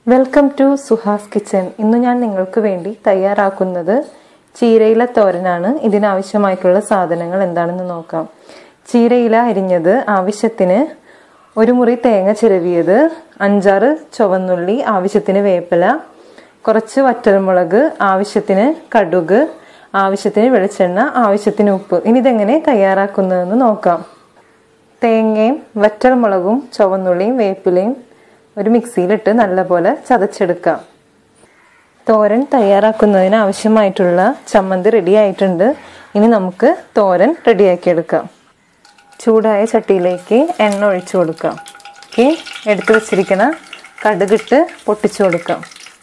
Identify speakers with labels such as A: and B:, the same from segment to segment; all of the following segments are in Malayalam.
A: വെൽക്കം ടു സുഹാസ് കിച്ചൻ ഇന്ന് ഞാൻ നിങ്ങൾക്ക് വേണ്ടി തയ്യാറാക്കുന്നത് ചീരയില തോരനാണ് ഇതിനാവശ്യമായിട്ടുള്ള സാധനങ്ങൾ എന്താണെന്ന് നോക്കാം ചീരയില അരിഞ്ഞത് ആവശ്യത്തിന് ഒരു മുറി തേങ്ങ ചിരവിയത് അഞ്ചാറ് ചുവന്നുള്ളി ആവശ്യത്തിന് വേപ്പില കുറച്ച് വറ്റൽമുളക് ആവശ്യത്തിന് കടുക് ആവശ്യത്തിന് വെളിച്ചെണ്ണ ആവശ്യത്തിന് ഉപ്പ് ഇനി ഇതെങ്ങനെ തയ്യാറാക്കുന്നതെന്ന് നോക്കാം തേങ്ങയും വറ്റൽമുളകും ചുവന്നുള്ളിയും വേപ്പിലയും ഒരു മിക്സിയിലിട്ട് നല്ലപോലെ ചതച്ചെടുക്കാം തോരൻ തയ്യാറാക്കുന്നതിന് ആവശ്യമായിട്ടുള്ള ചമ്മന്തി റെഡി ആയിട്ടുണ്ട് ഇനി നമുക്ക് തോരൻ റെഡിയാക്കിയെടുക്കാം ചൂടായ ചട്ടിയിലേക്ക് എണ്ണ ഒഴിച്ചു കൊടുക്കാം ഓക്കെ എടുത്തു വച്ചിരിക്കുന്ന കടുകിട്ട് പൊട്ടിച്ചു കൊടുക്കാം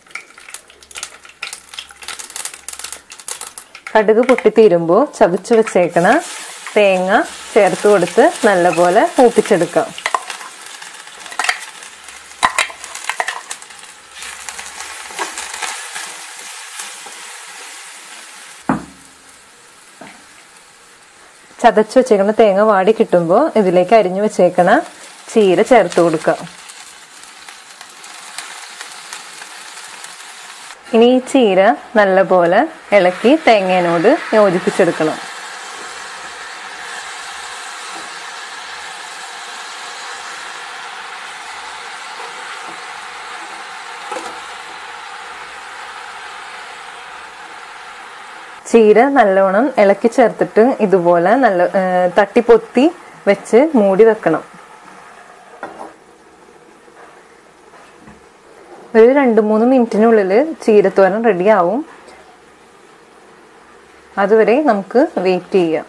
A: കടുക് പൊട്ടിത്തീരുമ്പോൾ ചതച്ചു വെച്ചേക്കണ തേങ്ങ ചേർത്ത് കൊടുത്ത് നല്ലപോലെ മൂപ്പിച്ചെടുക്കാം ചതച്ച് വെച്ചേക്കണ തേങ്ങ വാടി കിട്ടുമ്പോൾ ഇതിലേക്ക് അരിഞ്ഞു വെച്ചേക്കണ ചീര ചേർത്ത് കൊടുക്കാം ഇനി ഈ ചീര നല്ലപോലെ ഇളക്കി തേങ്ങേനോട് യോജിപ്പിച്ചെടുക്കണം ചീര നല്ലോണം ഇളക്കി ചേർത്തിട്ട് ഇതുപോലെ നല്ല തട്ടിപ്പൊത്തി വെച്ച് മൂടി വെക്കണം ഒരു രണ്ട് മൂന്ന് മിനിറ്റിനുള്ളിൽ ചീരത്തോരൻ റെഡി ആവും അതുവരെ നമുക്ക് വെയിറ്റ് ചെയ്യാം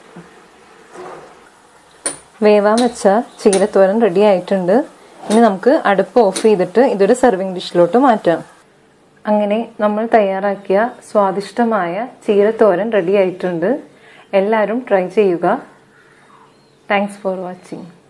A: വേവാൻ വെച്ച ചീരത്തോരൻ റെഡി ആയിട്ടുണ്ട് ഇനി നമുക്ക് അടുപ്പ് ഓഫ് ചെയ്തിട്ട് ഇതൊരു സെർവിങ് ഡിഷിലോട്ട് മാറ്റാം അങ്ങനെ നമ്മൾ തയ്യാറാക്കിയ സ്വാദിഷ്ടമായ ചീരത്തോരൻ റെഡി ആയിട്ടുണ്ട് എല്ലാവരും ട്രൈ ചെയ്യുക താങ്ക്സ് ഫോർ വാച്ചിങ്